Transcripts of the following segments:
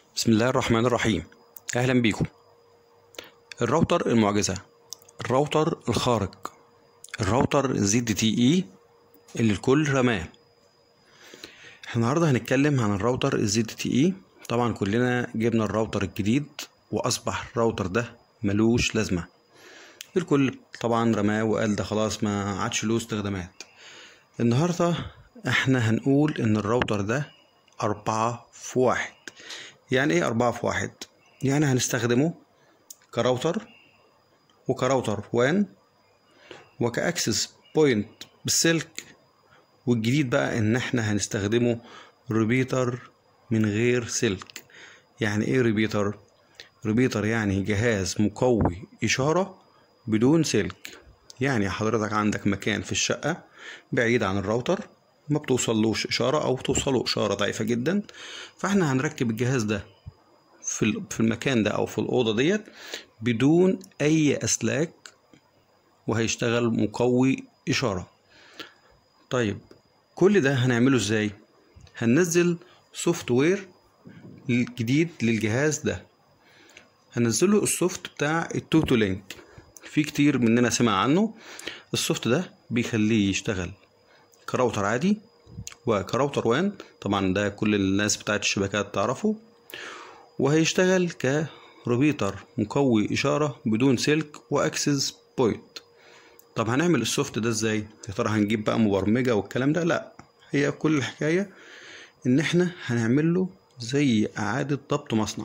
بسم الله الرحمن الرحيم اهلا بيكم الراوتر المعجزة الراوتر الخارق الراوتر زد تي اي اللي الكل رماه احنا النهارده هنتكلم عن الراوتر الزد تي اي طبعا كلنا جبنا الراوتر الجديد واصبح الراوتر ده ملوش لازمة الكل طبعا رماه وقال ده خلاص ما عادش له استخدامات النهارده احنا هنقول ان الراوتر ده أربعة في واحد يعني ايه أربعة في واحد؟ يعني هنستخدمه كراوتر وكراوتر وان وكأكسس بوينت بالسلك والجديد بقى ان احنا هنستخدمه ريبيتر من غير سلك يعني ايه ريبيتر؟ ريبيتر يعني جهاز مقوي إشارة بدون سلك يعني حضرتك عندك مكان في الشقة بعيد عن الراوتر ما بتوصلوش إشارة أو توصله إشارة ضعيفة جدا فاحنا هنركب الجهاز ده في في المكان ده أو في الأوضة ديت بدون أي أسلاك وهيشتغل مقوي إشارة طيب كل ده هنعمله إزاي؟ هننزل سوفت وير جديد للجهاز ده هنزله السوفت بتاع التوتو لينك في كتير مننا سمع عنه السوفت ده بيخليه يشتغل كراوتر عادي وكراوتر وان طبعا ده كل الناس بتاعت الشبكات تعرفه وهيشتغل كروبيتر مقوي إشارة بدون سلك وأكسس بوينت طب هنعمل السوفت ده ازاي يا ترى هنجيب بقى مبرمجة والكلام ده لا هي كل الحكاية ان احنا هنعمل له زي اعادة ضبط مصنع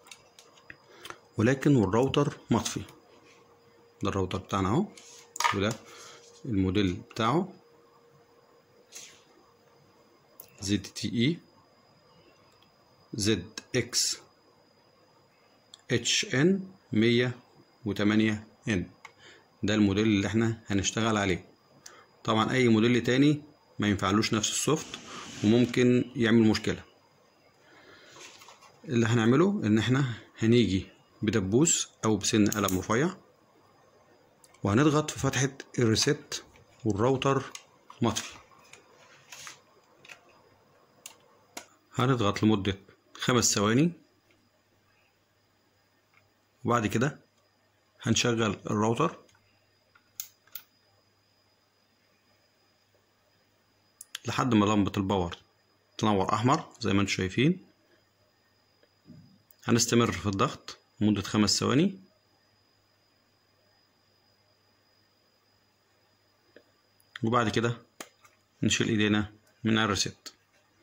ولكن والراوتر مطفي ده الراوتر بتاعنا اهو وده الموديل بتاعه زد تي اي زد اكس اتش ان مية وتمانية ان ده الموديل اللي احنا هنشتغل عليه طبعا اي موديل تاني ما ينفعلوش نفس السوفت وممكن يعمل مشكلة اللي هنعمله ان احنا هنيجي بدبوس او بسن قلم رفيع وهنضغط في فتحة الريست والراوتر مطفي هنضغط لمدة خمس ثواني وبعد كده هنشغل الراوتر لحد ما لمبة الباور تنور أحمر زي ما انتم شايفين هنستمر في الضغط لمدة خمس ثواني وبعد كده نشيل ايدينا من الريست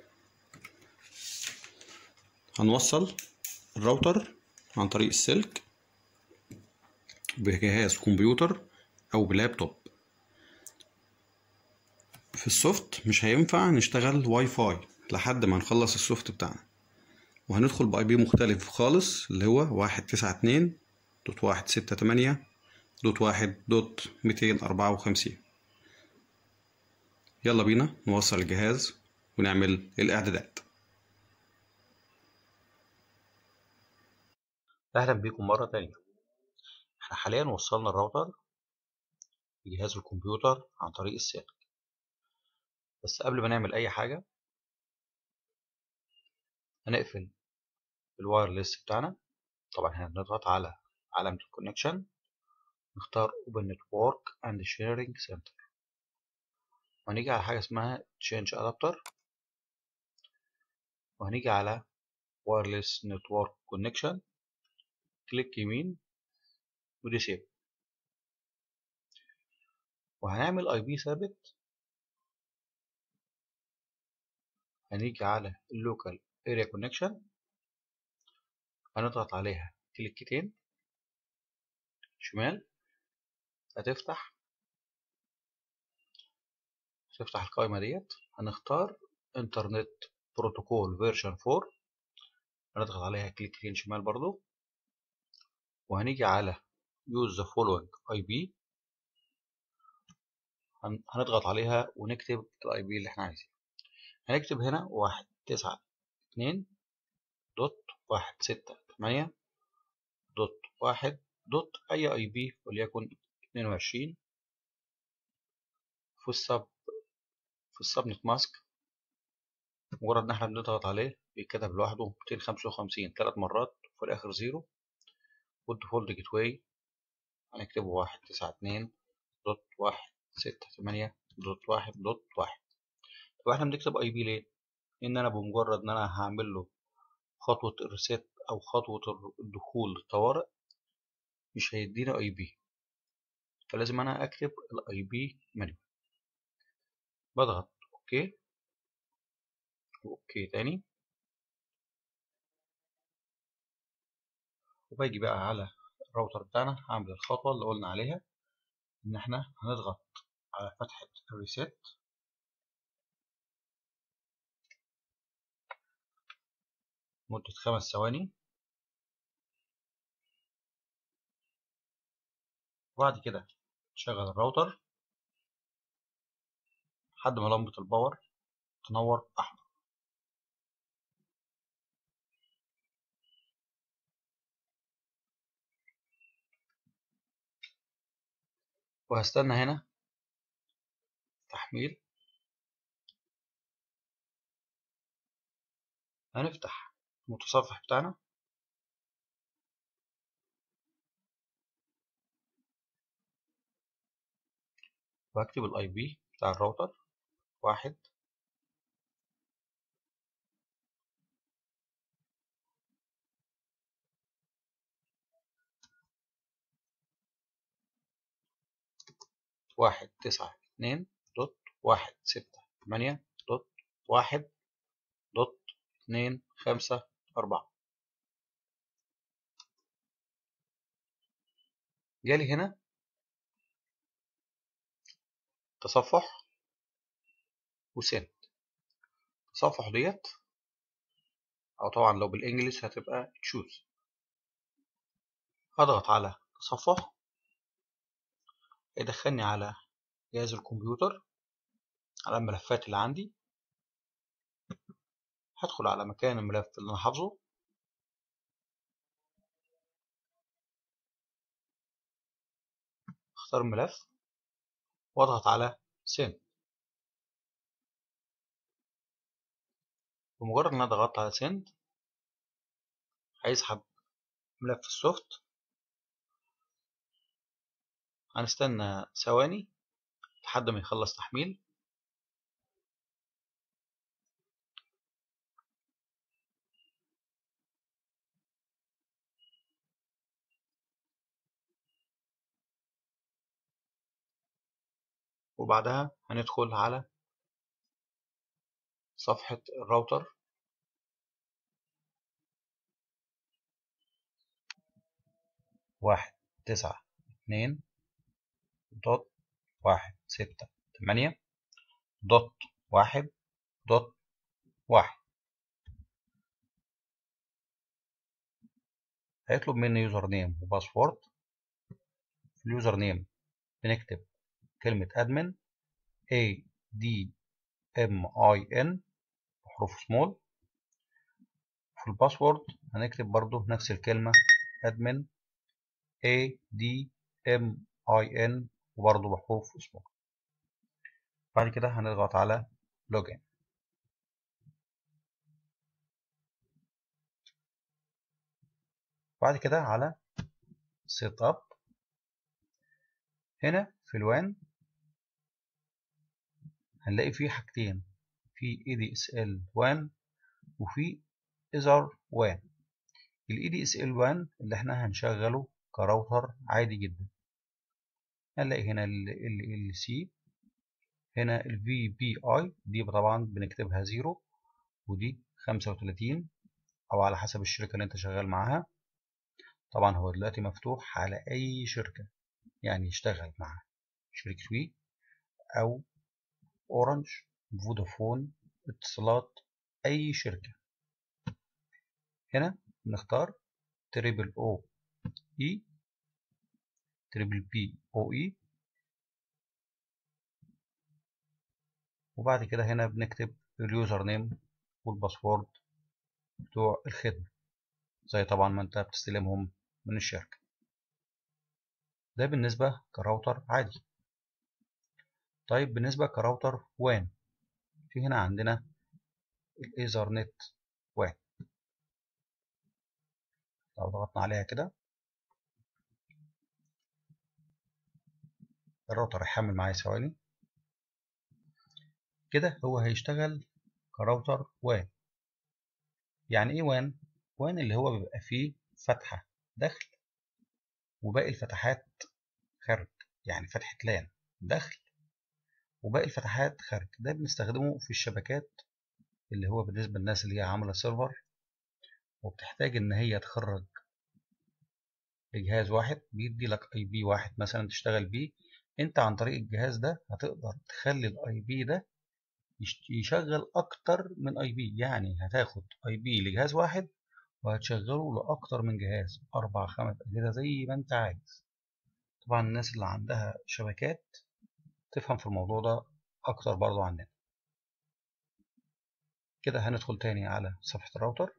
هنوصل الراوتر عن طريق السلك بجهاز كمبيوتر او بلابتوب في السوفت مش هينفع نشتغل واي فاي لحد ما نخلص السوفت بتاعنا وهندخل باي بي مختلف خالص اللي هو واحد تسعة اتنين دوت واحد ستة تمانية دوت واحد دوت ميتين أربعة وخمسين يلا بينا نوصل الجهاز ونعمل الإعدادات أهلا بيكم مرة تانية احنا حاليا وصلنا الراوتر لجهاز الكمبيوتر عن طريق السلك بس قبل ما نعمل أي حاجة هنقفل الوايرلس بتاعنا طبعا هنا بنضغط على علامة الكونكشن نختار Open Network and Sharing Center وهنيجي على حاجة اسمها Change Adapter وهنيجي على Wireless Network Connection كليك يمين وديسيبل وهنعمل اي بي ثابت هنيجي على اللوكال اريا كونكشن هنضغط عليها كليكتين شمال هتفتح تفتح القائمة ديت هنختار انترنت بروتوكول فيرجن 4 هنضغط عليها كليكتين شمال برضو وهنيجي على use the following IP هنضغط عليها ونكتب الاي بي اللي احنا عايزينه هنكتب هنا واحد تسعة اتنين دوت واحد ستة تمانية دوت واحد دوت اي اي بي وليكن اتنين وعشرين في السب في السبنت ماسك مجرد ان احنا بنضغط عليه بيتكتب لوحده 255 ثلاث مرات وفي الآخر زيرو والديفولت جيت واي هنكتبه واحد تسعة اتنين دوت واحد ستة تمانية دوت واحد دوت واحد طب احنا بنكتب اي بي ليه؟ ان انا بمجرد ان انا هعمل له خطوة الريسيت او خطوة الدخول للطوارئ مش هيدينا اي بي فلازم انا اكتب الاي بي منيو بضغط اوكي واوكي تاني وباجي بقى على الراوتر بتاعنا هعمل الخطوة اللي قلنا عليها ان احنا هنضغط على فتحة الريسيت مدة خمس ثواني وبعد كده نشغل الراوتر لحد ما لمبة الباور تنور أحمر وهستنى هنا تحميل هنفتح المتصفح بتاعنا واكتب الاي بي بتاع الراوتر واحد واحد تسعة اتنين دوت واحد ستة تمانية دوت واحد دوت اتنين خمسة أربعة جالي هنا تصفح وسند تصفح ديت أو طبعا لو بالإنجليش هتبقى تشوز هضغط على تصفح يدخلني على جهاز الكمبيوتر على الملفات اللي عندي هدخل على مكان الملف اللي أنا حافظه اختار الملف واضغط على send بمجرد ان انا ضغطت على send هيسحب ملف السوفت هنستنى ثواني لحد ما يخلص تحميل وبعدها هندخل على صفحة الراوتر واحد تسعة اتنين دوت واحد ستة تمانية دوت واحد دوت واحد هيطلب مني يوزر نيم وباسورد في اليوزر نيم بنكتب كلمة admin A D M I N بحروف سمول في الباسورد هنكتب برضو نفس الكلمة admin A D M I N وبرضو بحروف سمول بعد كده هنضغط على login بعد كده على set up هنا في الوان هنلاقي فيه حاجتين في ADSL WAN وفي Ether WAN ال ADSL WAN اللي احنا هنشغله كراوتر عادي جدا هنلاقي هنا ال LC هنا ال VPI دي طبعا بنكتبها زيرو ودي خمسة وتلاتين أو على حسب الشركة اللي أنت شغال معاها طبعا هو دلوقتي مفتوح على أي شركة يعني يشتغل مع شركة وي أو أورنج فودافون اتصالات أي شركة هنا نختار تريبل أو إي تريبل بي أو إي وبعد كده هنا بنكتب اليوزر نيم والباسورد بتوع الخدمة زي طبعا ما انت بتستلمهم من الشركة ده بالنسبة كراوتر عادي طيب بالنسبة كراوتر وان في هنا عندنا الايزرنت وان لو ضغطنا عليها كده الراوتر هيحمل معايا ثواني كده هو هيشتغل كراوتر وان يعني ايه وان وان اللي هو بيبقى فيه فتحة دخل وباقي الفتحات خارج يعني فتحة لان دخل وباقي الفتحات خارج ده بنستخدمه في الشبكات اللي هو بالنسبة للناس اللي هي عاملة سيرفر وبتحتاج ان هي تخرج لجهاز واحد بيدي لك اي بي واحد مثلا تشتغل بيه انت عن طريق الجهاز ده هتقدر تخلي الاي بي ده يشغل اكتر من اي بي يعني هتاخد اي بي لجهاز واحد وهتشغله لاكتر من جهاز اربع خمس اجهزه زي ما انت عايز طبعا الناس اللي عندها شبكات تفهم في الموضوع ده اكتر برضو عننا كده هندخل تاني على صفحة الراوتر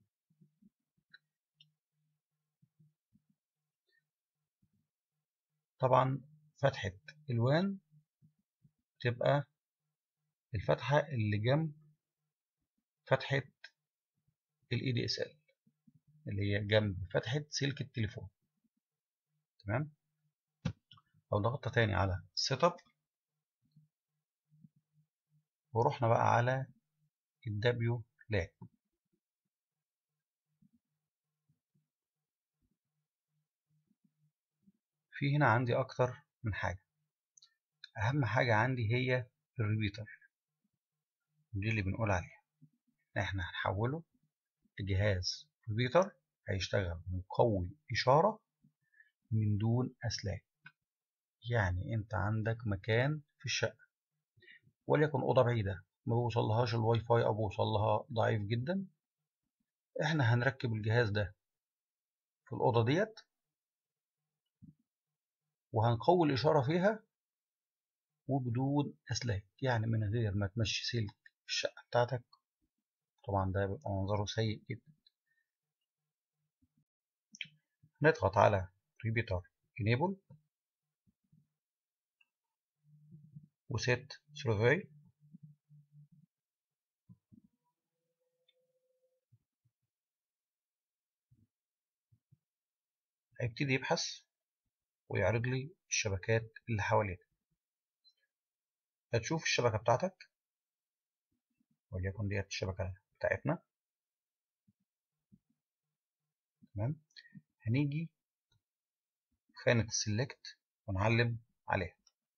طبعا فتحة الوان تبقى الفتحة اللي جنب فتحة ال ADSL اللي هي جنب فتحة سلك التليفون تمام لو ضغطت تاني على سيت اب ورحنا بقى على الدبليو لان في هنا عندي اكتر من حاجة اهم حاجة عندي هي الريبيتر دي اللي بنقول عليها احنا هنحوله لجهاز ريبيتر هيشتغل مقوي اشارة من دون اسلاك يعني انت عندك مكان في الشقة وليكن اوضة بعيدة ما بوصلهاش الواي فاي او بوصلها ضعيف جدا احنا هنركب الجهاز ده في الاوضة ديت وهنقوي الاشارة فيها وبدون اسلاك يعني من غير ما تمشي سلك في الشقة بتاعتك طبعا ده بيبقى منظره سيء جدا نضغط على repeater enable وset survey هيبتدي يبحث ويعرض لي الشبكات اللي حوالينا هتشوف الشبكة بتاعتك وليكن ديت الشبكة بتاعتنا تمام هنيجي خانة السلكت ونعلم عليها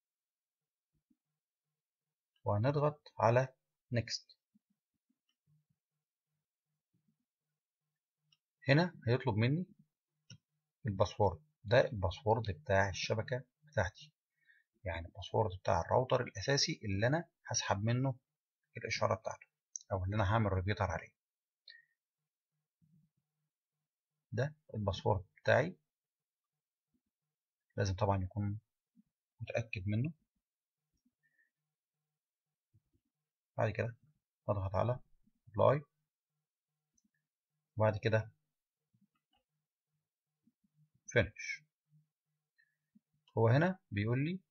وهنضغط على next هنا هيطلب مني الباسورد ده الباسورد بتاع الشبكة بتاعتي يعني الباسورد بتاع الراوتر الأساسي اللي أنا هسحب منه الإشارة بتاعته أو اللي أنا هعمل ريبيتر عليه ده الباسورد بتاعي لازم طبعا يكون متأكد منه بعد كده اضغط على apply وبعد كده finish هو هنا بيقول لي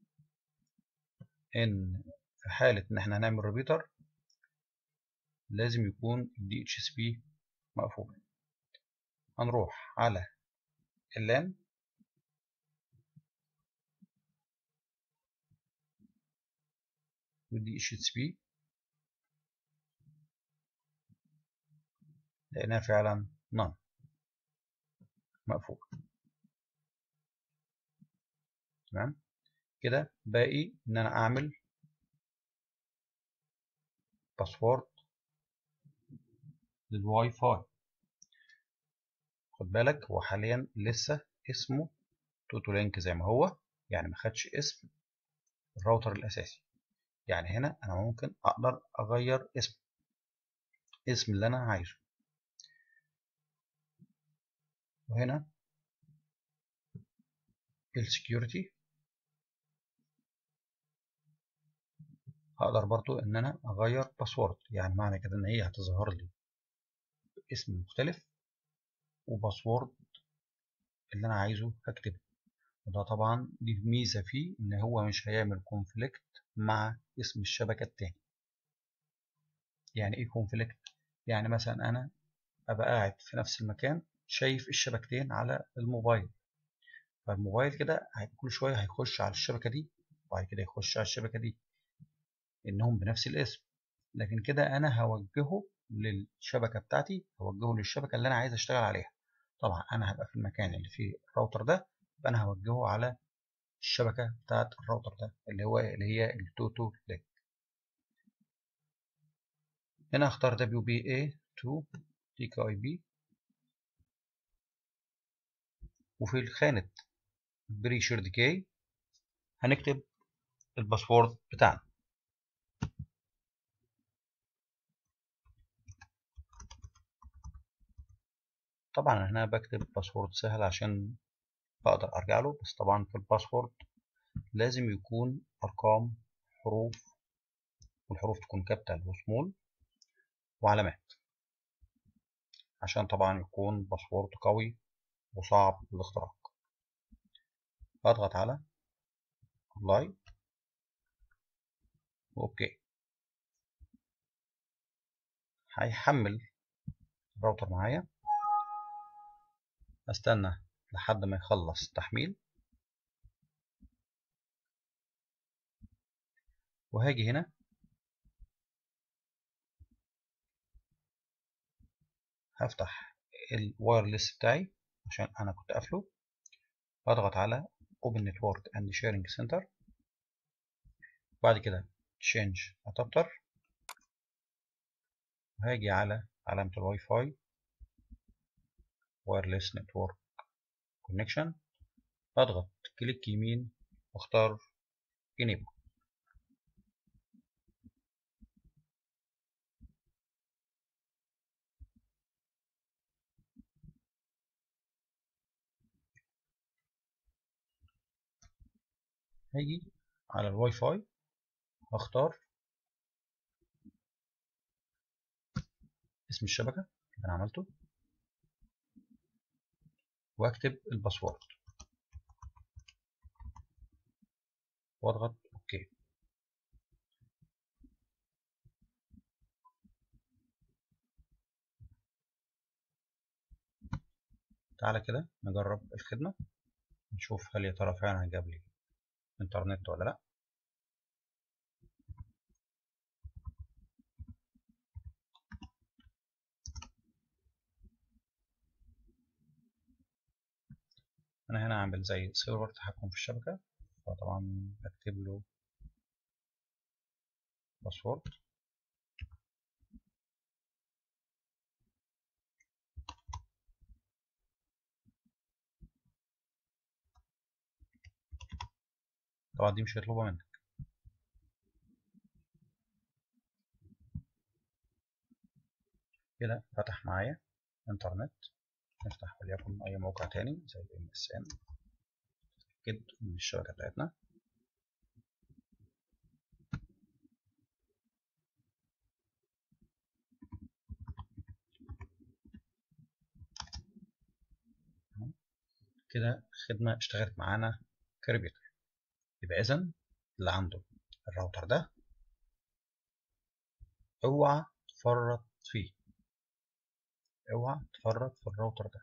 ان في حالة ان احنا هنعمل ريبيتر لازم يكون ال DHCP مقفول هنروح على اللان وال DHCP لقيناها فعلا none مقفول تمام كده باقي ان انا اعمل باسورد للواي فاي خد بالك هو حاليا لسه اسمه توتو لينك زي ما هو يعني ما خدش اسم الراوتر الاساسي يعني هنا انا ممكن اقدر اغير اسم اسم اللي انا عايزه وهنا السكيورتي هقدر برضو ان انا اغير باسورد يعني معنى كده ان هي هتظهر لي اسم مختلف وباسورد اللي انا عايزه هكتبه وده طبعا دي ميزة فيه ان هو مش هيعمل كونفليكت مع اسم الشبكة التاني يعني ايه كونفليكت يعني مثلا انا ابقى قاعد في نفس المكان شايف الشبكتين على الموبايل فالموبايل كده كل شوية هيخش على الشبكة دي وبعد كده يخش على الشبكة دي إنهم بنفس الاسم لكن كده أنا هوجهه للشبكة بتاعتي هوجهه للشبكة اللي أنا عايز أشتغل عليها طبعا أنا هبقى في المكان اللي فيه الراوتر ده يبقى أنا هوجهه على الشبكة بتاعت الراوتر ده اللي هو اللي هي التوتو لينك هنا هختار WBA to TKIP وفي خانة بري شيرد كي هنكتب الباسورد بتاعنا طبعا هنا بكتب باسورد سهل عشان بقدر ارجع له بس طبعا في الباسورد لازم يكون ارقام حروف والحروف تكون كابيتال وسمول وعلامات عشان طبعا يكون باسورد قوي وصعب الاختراق اضغط على ابلاي اوكي هيحمل الراوتر معايا استنى لحد ما يخلص تحميل وهاجي هنا هفتح الوايرلس بتاعي عشان انا كنت قافله اضغط على Open Network and Sharing Center بعد كده Change Adapter وهاجي على علامة الواي فاي Wireless Network Connection اضغط كليك يمين واختار Enable هاجي على الواي فاي هختار اسم الشبكة اللي أنا عملته واكتب الباسورد واضغط اوكي تعالى كده نجرب الخدمة نشوف هل يا ترى فعلا جاب لي انترنت ولا لا انا هنا عامل زي سيرفر تحكم في الشبكة فطبعا بكتب له باسورد طبعا دي مش هيطلبها منك كده فتح معايا انترنت نفتح وليكن اي موقع تاني زي ام اس ان نتأكد من الشبكة بتاعتنا كده الخدمة اشتغلت معانا كريبيتر يبقى إذا اللي عنده الراوتر ده اوعى تفرط فيه اوعى تفرط في الراوتر ده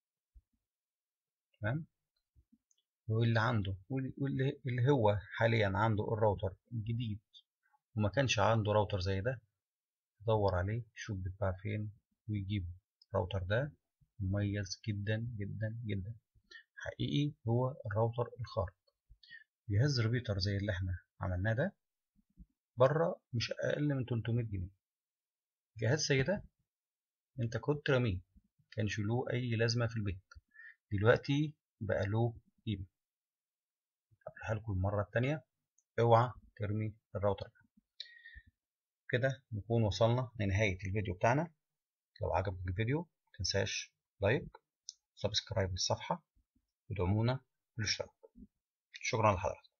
تمام واللي عنده واللي اللي هو حاليا عنده الراوتر الجديد وما كانش عنده راوتر زي ده يدور عليه يشوف بيتباع فين ويجيبه الراوتر ده مميز جدا جدا جدا حقيقي هو الراوتر الخارق جهاز ريبيتر زي اللي احنا عملناه ده بره مش اقل من 300 جنيه جهاز زي ده انت كنت رميه كانش له اي لازمه في البيت دلوقتي بقى له قيمه هقولها لكم المره التانية اوعى ترمي الراوتر ده كده نكون وصلنا لنهايه الفيديو بتاعنا لو عجبك الفيديو متنساش لايك سبسكرايب للصفحه ودعمونا بالاشتراك شكرا لحضرتك